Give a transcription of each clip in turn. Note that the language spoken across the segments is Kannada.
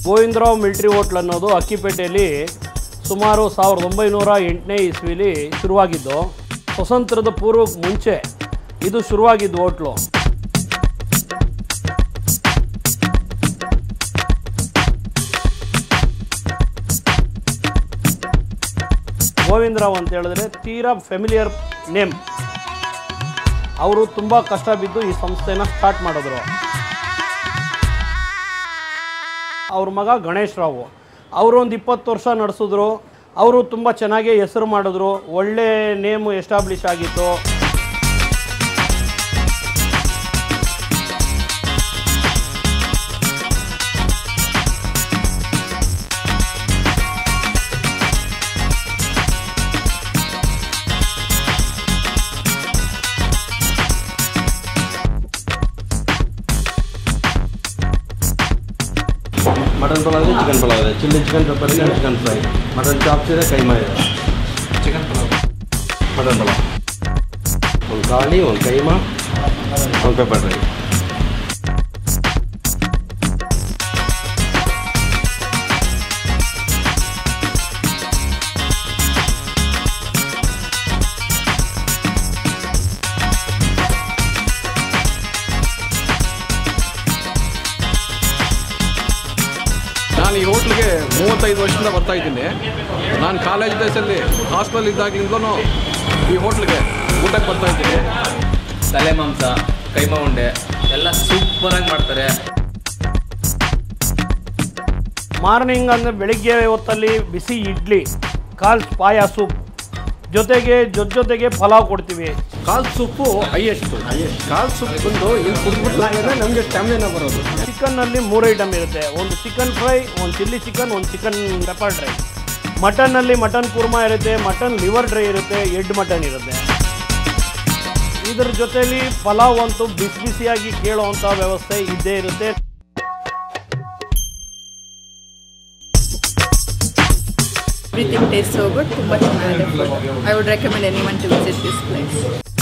ಗೋವಿಂದರಾವ್ ಮಿಲ್ಟ್ರಿ ಹೋಟ್ಲ್ ಅನ್ನೋದು ಅಕ್ಕಿಪೇಟೆಯಲ್ಲಿ ಸುಮಾರು ಸಾವಿರದ ಒಂಬೈನೂರ ಎಂಟನೇ ಇಸ್ವಿಲಿ ಶುರುವಾಗಿದ್ದು ಸ್ವತಂತ್ರದ ಪೂರ್ವಕ್ಕೆ ಮುಂಚೆ ಇದು ಶುರುವಾಗಿದ್ದು ಹೋಟ್ಲು ಗೋವಿಂದರಾವ್ ಅಂತ ಹೇಳಿದ್ರೆ ತೀರಾ ಫೆಮಿಲಿಯರ್ ನೇಮ್ ಅವರು ತುಂಬ ಕಷ್ಟ ಬಿದ್ದು ಈ ಸಂಸ್ಥೆನ ಸ್ಟಾರ್ಟ್ ಮಾಡಿದ್ರು ಅವ್ರ ಮಗ ಗಣೇಶ್ ರಾವು ಅವರು ಒಂದು ಇಪ್ಪತ್ತು ವರ್ಷ ನಡೆಸಿದ್ರು ಅವರು ತುಂಬ ಚೆನ್ನಾಗಿ ಹೆಸರು ಮಾಡಿದ್ರು ಒಳ್ಳೆ ನೇಮು ಎಸ್ಟಾಬ್ಲಿಷ್ ಆಗಿತ್ತು ಮಟನ್ ಪಲಾವ್ ಇದೆ ಚಿಕನ್ ಪಲಾವ್ ಇದೆ ಚಿಲ್ಲಿ ಚಿಕನ್ ಪೆಪ್ಪರ್ ಇದೆ ಚಿಕನ್ ಫ್ರೈ ಮಟನ್ ಚಾಪ್ಸ್ ಇದೆ ಕೈಮಾ ಇದೆ ಚಿಕನ್ ಪಲಾವ್ ಮಟನ್ ಪಲಾವ್ ಒಂದು ಗಾಳಿ ಒಂದು ಕೈಮಾ ಒಂದು ಪೆಪ್ಪರ್ ಫ್ರೈ ನಾನು ಈ ಹೋಟ್ಲಿಗೆ ಮೂವತ್ತೈದು ವರ್ಷದಿಂದ ಬರ್ತಾ ಇದ್ದೀನಿ ನಾನು ಕಾಲೇಜ್ ಡೇಸಲ್ಲಿ ಹಾಸ್ಟೆಲ್ ಇದ್ದಾಗಲಿಂದಲೂ ಈ ಹೋಟ್ಲಿಗೆ ಊಟಕ್ಕೆ ಬರ್ತಾ ಇದ್ದೀನಿ ತಲೆ ಮಾಂಸ ಕೈಮಾ ಉಂಡೆ ಎಲ್ಲ ಸೂಪರಾಗಿ ಮಾಡ್ತಾರೆ ಮಾರ್ನಿಂಗ್ ಅಂದರೆ ಬೆಳಿಗ್ಗೆ ಹೊತ್ತಲ್ಲಿ ಬಿಸಿ ಇಡ್ಲಿ ಕಾಲ್ ಪಾಯ ಸೂಪ್ ಜೊತೆಗೆ ಜೊತೆ ಜೊತೆಗೆ ಪಲಾವ್ ಕೊಡ್ತೀವಿ ಕಾಲ್ ಸೊಪ್ಪು ಹೈಯೆಸ್ಟ್ ಕಾಲ್ ಸೊಪ್ಪು ಬಂದು ಇಲ್ಲಿ ಕುಡಿದ್ಬಿಟ್ಲಾಗೇನೆ ನಮಗೆ ಸ್ಟ್ಯಾಮಿನ ಬರೋದು ಚಿಕನ್ನಲ್ಲಿ ಮೂರು ಐಟಮ್ ಇರುತ್ತೆ ಒಂದು ಚಿಕನ್ ಫ್ರೈ ಒಂದು ಚಿಲ್ಲಿ ಚಿಕನ್ ಒಂದು ಚಿಕನ್ ಪೆಪ್ಪರ್ ಡ್ರೈ ಮಟನ್ನಲ್ಲಿ ಮಟನ್ ಕುರ್ಮಾ ಇರುತ್ತೆ ಮಟನ್ ಲಿವರ್ ಡ್ರೈ ಇರುತ್ತೆ ಎಡ್ ಮಟನ್ ಇರುತ್ತೆ ಇದ್ರ ಜೊತೆಲಿ ಪಲಾವ್ ಅಂತೂ ಬಿಸಿ ಬಿಸಿಯಾಗಿ ಕೇಳೋವಂಥ ವ್ಯವಸ್ಥೆ ಇದ್ದೇ ಇರುತ್ತೆ Everything tastes so good. ತುಂಬಾ ಚೆನ್ನಾಗಿದೆ food. I would recommend anyone to visit this place.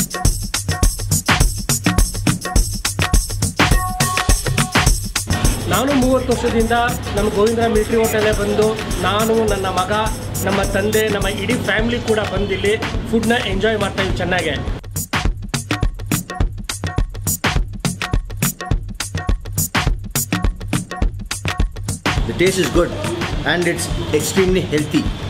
ನಾನು ಮೂವತ್ತು ವರ್ಷದಿಂದ ನಮ್ಮ ಗೋವಿಂದರ ಮಿಲಿಟರಿ ಹೋಟೆಲೇ ಬಂದು ನಾನು ನನ್ನ ಮಗ ನಮ್ಮ ತಂದೆ ನಮ್ಮ ಇಡೀ ಫ್ಯಾಮಿಲಿ ಕೂಡ ಬಂದಿಲ್ಲಿ ಫುಡ್ನ ಎಂಜಾಯ್ ಮಾಡ್ತಾ ಇದ್ದೀವಿ ಚೆನ್ನಾಗೆ The taste is good and it's extremely healthy.